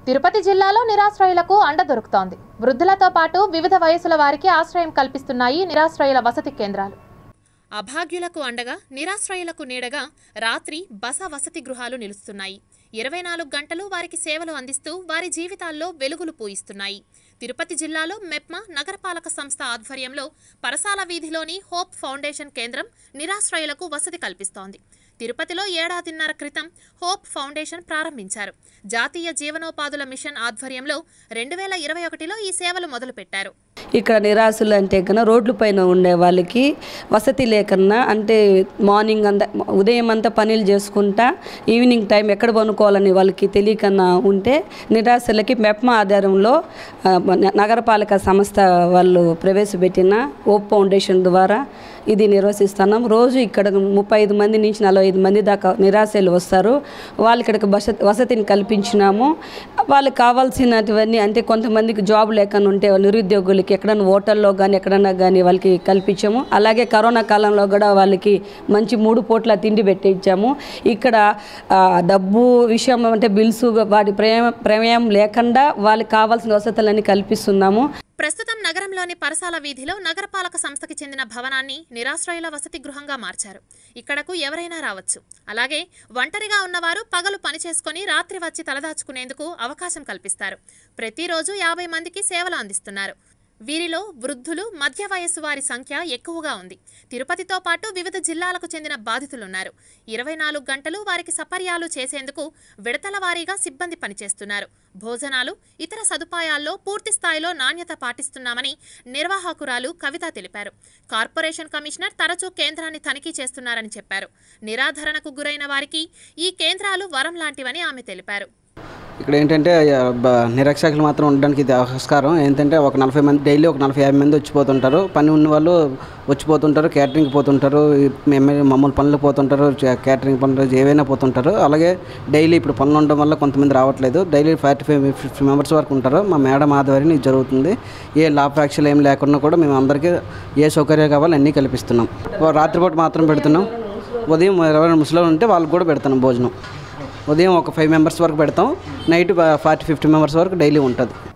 తిరుపతి జిల్లాలో నిరాశ్రయులకు అండ దొరుకుతోంది వృద్ధులతో పాటు వివిధ వయసుల వారికి ఆశ్రయం కల్పిస్తున్నాయి నిరాశ్రయుల వసతి కేంద్రాలు అభాగ్యులకు అండగా నిరాశ్రయులకు నీడగా రాత్రి బస వసతి గృహాలు నిలుస్తున్నాయి ఇరవై నాలుగు గంటలు వారికి సేవలు అందిస్తూ వారి జీవితాల్లో వెలుగులు పూయిస్తున్నాయి తిరుపతి జిల్లాలో మెప్మా నగరపాలక సంస్థ ఆధ్వర్యంలో పరసాల వీధిలోని హోప్ ఫౌండేషన్ కేంద్రం నిరాశ్రయులకు వసతి కల్పిస్తోంది తిరుపతిలో ఏడాదిన్నర క్రితం హోప్ ఫౌండేషన్ ప్రారంభించారు జాతీయ జీవనోపాధుల మిషన్ ఆధ్వర్యంలో రెండు వేల ఇరవై ఒకటిలో ఈ సేవలు మొదలుపెట్టారు ఇక్కడ నిరాశలు అంటే కన్నా రోడ్ల పైన ఉండే వాళ్ళకి వసతి లేకన్నా అంటే మార్నింగ్ అంతా ఉదయం అంతా పనులు చేసుకుంటా ఈవినింగ్ టైం ఎక్కడ పనుకోవాలని వాళ్ళకి తెలియకన్నా ఉంటే నిరాశలకి మెప్మా ఆధారంలో ఆ, న- నగరపాలక సంస్థ వాళ్ళు ప్రవేశపెట్టిన ఓప్ ఫౌండేషన్ ద్వారా ఇది నిర్వహిస్తున్నాం రోజు ఇక్కడ ముప్పై ఐదు మంది నుంచి నలభై ఐదు మంది దాకా నిరాశలు వస్తారు వాళ్ళు ఇక్కడికి బస వసతిని కల్పించినాము వాళ్ళకి కావాల్సినటువన్నీ అంటే కొంతమందికి జాబ్ లేకుండా ఉంటే నిరుద్యోగులకి ఎక్కడైనా హోటల్లో కానీ ఎక్కడన్నా కానీ వాళ్ళకి కల్పించాము అలాగే కరోనా కాలంలో కూడా వాళ్ళకి మంచి మూడు పూట్ల తిండి పెట్టించాము ఇక్కడ ఆ, డబ్బు విషయం అంటే బిల్స్ వాటి ప్రమేయం ప్రమేయం లేకుండా వాళ్ళకి కావాల్సిన వసతులన్నీ కల్పిస్తున్నాము ప్రస్తుతం నగరంలోని పరసాల వీధిలో నగరపాలక సంస్థకి చెందిన భవనాన్ని నిరాశ్రయుల వసతి గృహంగా మార్చారు ఇక్కడకు ఎవరైనా రావచ్చు అలాగే ఒంటరిగా ఉన్నవారు పగలు పని చేసుకుని రాత్రి వచ్చి తలదాచుకునేందుకు అవకాశం కల్పిస్తారు ప్రతిరోజు యాభై మందికి సేవలు అందిస్తున్నారు వీరిలో వృద్ధులు మధ్య వయస్సు వారి సంఖ్య ఎక్కువగా ఉంది తిరుపతితో పాటు వివిధ జిల్లాలకు చెందిన బాధితులున్నారు ఇరవై నాలుగు గంటలు వారికి సపర్యాలు చేసేందుకు విడతల వారీగా సిబ్బంది పనిచేస్తున్నారు భోజనాలు ఇతర సదుపాయాల్లో పూర్తి స్థాయిలో నాణ్యత పాటిస్తున్నామని నిర్వాహకురాలు కవిత తెలిపారు కార్పొరేషన్ కమిషనర్ తరచూ కేంద్రాన్ని తనిఖీ చేస్తున్నారని చెప్పారు నిరాధరణకు గురైన వారికి ఈ కేంద్రాలు వరం లాంటివని ఆమె తెలిపారు ఇక్కడ ఏంటంటే ఆ, బ- నిరక్షకులు మాత్రం ఉండడానికి ఇది ఆస్కారం ఏంటంటే ఒక నలభై మంది డైలీ ఒక నలభై యాభై మంది వచ్చిపోతుంటారు పని ఉన్న వాళ్ళు వచ్చిపోతుంటారు క్యాటరింగ్ పోతుంటారు ఈ ఎమ్మెల్యే మామూలు పనులు పోతుంటారు చే- క్యాటరింగ్ పనులు ఏవైనా పోతుంటారు అలాగే డైలీ ఇప్పుడు పనులు ఉండడం వల్ల కొంతమంది రావట్లేదు daily forty five fifty members వరకు ఉంటారు మా మేడం ఆధ్వర్యం ఇది జరుగుతుంది ఏ లాభ ఫ్యాక్చర్లు ఏం లేకుండా కూడా మేము అందరికీ ఏ సౌకర్యాలు కావాలో అన్నీ కల్పిస్తున్నాం రాత్రిపూట మాత్రం పెడుతున్నాం ఉదయం ఎవరైనా ముసలి ఉంటే వాళ్ళకి కూడా పెడుతున్నాం భోజనం ఉదయం ఒక ఫైవ్ మెంబర్స్ వరకు పెడతాం నైట్ ఫార్టీ ఫిఫ్టీ మెంబర్స్ వరకు డైలీ ఉంటుంది